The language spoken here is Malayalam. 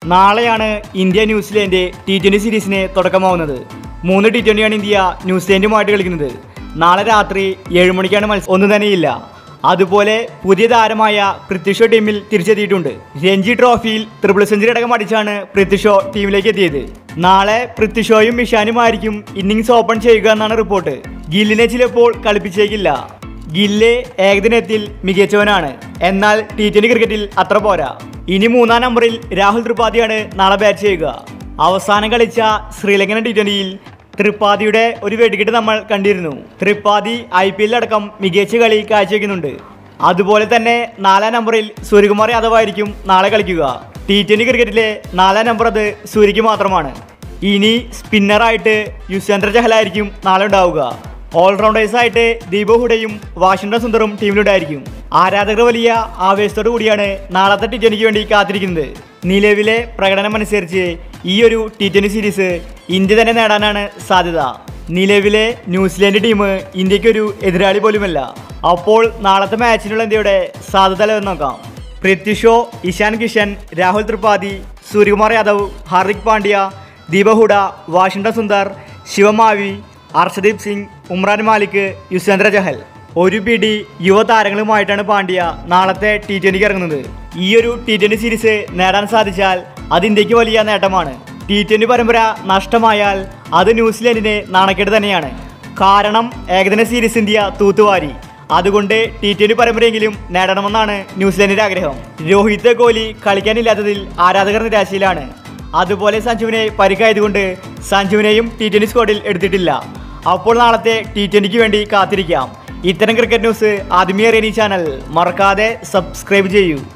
നാളെയാണ് ഇന്ത്യ ന്യൂസിലാൻഡ് ടി ട്വൻ്റി സീരീസിന് തുടക്കമാവുന്നത് മൂന്ന് ടി ട്വൻ്റിയാണ് ഇന്ത്യ ന്യൂസിലാൻഡുമായിട്ട് കളിക്കുന്നത് നാളെ രാത്രി ഏഴ് മണിക്കാണ് മത്സരം ഒന്നും തന്നെയില്ല അതുപോലെ പുതിയ താരമായ പൃഥ്വിഷോ ടീമിൽ തിരിച്ചെത്തിയിട്ടുണ്ട് രഞ്ജി ട്രോഫിയിൽ ട്രിപ്പിൾ സെഞ്ചുറി അടക്കം അടിച്ചാണ് പൃഥ്വിഷോ ടീമിലേക്ക് എത്തിയത് നാളെ പൃഥ്വിഷോയും ഇഷാനുമായിരിക്കും ഇന്നിങ്സ് ഓപ്പൺ ചെയ്യുക എന്നാണ് റിപ്പോർട്ട് ഗില്ലിനെ ചിലപ്പോൾ കളിപ്പിച്ചേക്കില്ല ഗില്ല് ഏകദിനത്തിൽ മികച്ചവനാണ് എന്നാൽ ടി ട്വന്റി ക്രിക്കറ്റിൽ അത്ര പോരാ ഇനി മൂന്നാം നമ്പറിൽ രാഹുൽ ത്രിപാഠിയാണ് നാളെ ബാറ്റ് ചെയ്യുക അവസാനം കളിച്ച ശ്രീലങ്കൻ ടി ട്വന്റിയിൽ ത്രിപാഠിയുടെ ഒരു വെടിക്കെട്ട് നമ്മൾ കണ്ടിരുന്നു ത്രിപാഠി ഐ പി എല്ലടക്കം മികച്ച കളി കാഴ്ചവെക്കുന്നുണ്ട് അതുപോലെ തന്നെ നാലാം നമ്പറിൽ സൂര്യകുമാർ യാദവ് ആയിരിക്കും നാളെ കളിക്കുക ടി ട്വന്റി ക്രിക്കറ്റിലെ നാലാം നമ്പർ അത് സൂര്യക്ക് മാത്രമാണ് ഇനി സ്പിന്നറായിട്ട് യുസ്വേന്ദ്ര ചഹലായിരിക്കും നാളെ ഉണ്ടാവുക ഓൾറൗണ്ടേഴ്സ് ആയിട്ട് ദീപു ഹുഡയും വാഷിംഗ്ടൺ സുന്ദറും ടീമിലുണ്ടായിരിക്കും ആരാധകർ വലിയ ആവേശത്തോടു കൂടിയാണ് നാളത്തെ ടി ട്വന്റിക്ക് വേണ്ടി കാത്തിരിക്കുന്നത് നിലവിലെ പ്രകടനമനുസരിച്ച് ഈ ഒരു ടി ട്വന്റി സീരീസ് ഇന്ത്യ തന്നെ നേടാനാണ് സാധ്യത നിലവിലെ ന്യൂസിലാൻഡ് ടീം ഇന്ത്യക്കൊരു എതിരാളി പോലുമല്ല അപ്പോൾ നാളത്തെ മാച്ചിനുള്ള ഇന്ത്യയുടെ സാധ്യത എന്ന് നോക്കാം പൃഥ്വിഷോ ഇഷാൻ കിഷൻ രാഹുൽ ത്രിപാഠി സൂര്യകുമാർ യാദവ് ഹാർദിക് പാണ്ഡ്യ ദീപഹുഡ വാഷിംഗ്ടൺ സുന്ദർ ശിവമാവി അർഷദീപ് സിംഗ് ഉമ്രാൻ മാലിക് യുസ്വേന്ദ്ര ചഹൽ ഒരു പിടി യുവതാരങ്ങളുമായിട്ടാണ് പാണ്ഡ്യ നാളത്തെ ടി ട്വന്റിക്ക് ഇറങ്ങുന്നത് ഈ ഒരു ടി ട്വന്റി സീരീസ് നേടാൻ സാധിച്ചാൽ അത് ഇന്ത്യക്ക് വലിയ നേട്ടമാണ് ടി ട്വന്റി പരമ്പര നഷ്ടമായാൽ അത് ന്യൂസിലാൻഡിന് നാണക്കേട് തന്നെയാണ് കാരണം ഏകദിന സീരീസ് ഇന്ത്യ തൂത്തുവാരി അതുകൊണ്ട് ടി ട്വന്റി പരമ്പരയെങ്കിലും നേടണമെന്നാണ് ന്യൂസിലാൻഡിന്റെ ആഗ്രഹം രോഹിത് കോഹ്ലി കളിക്കാനില്ലാത്തതിൽ ആരാധകർ നിരാശയിലാണ് അതുപോലെ സഞ്ജുവിനെ പരിക്കായതുകൊണ്ട് സഞ്ജുവിനെയും ടി ട്വന്റി സ്ക്വാഡിൽ എടുത്തിട്ടില്ല അപ്പോൾ നാളത്തെ ടി ട്വന്റിക്ക് വേണ്ടി കാത്തിരിക്കാം ഇത്തരം ക്രിക്കറ്റ് ന്യൂസ് ആദ്യമേ അറിയാൻ ഈ ചാനൽ മറക്കാതെ സബ്സ്ക്രൈബ് ചെയ്യൂ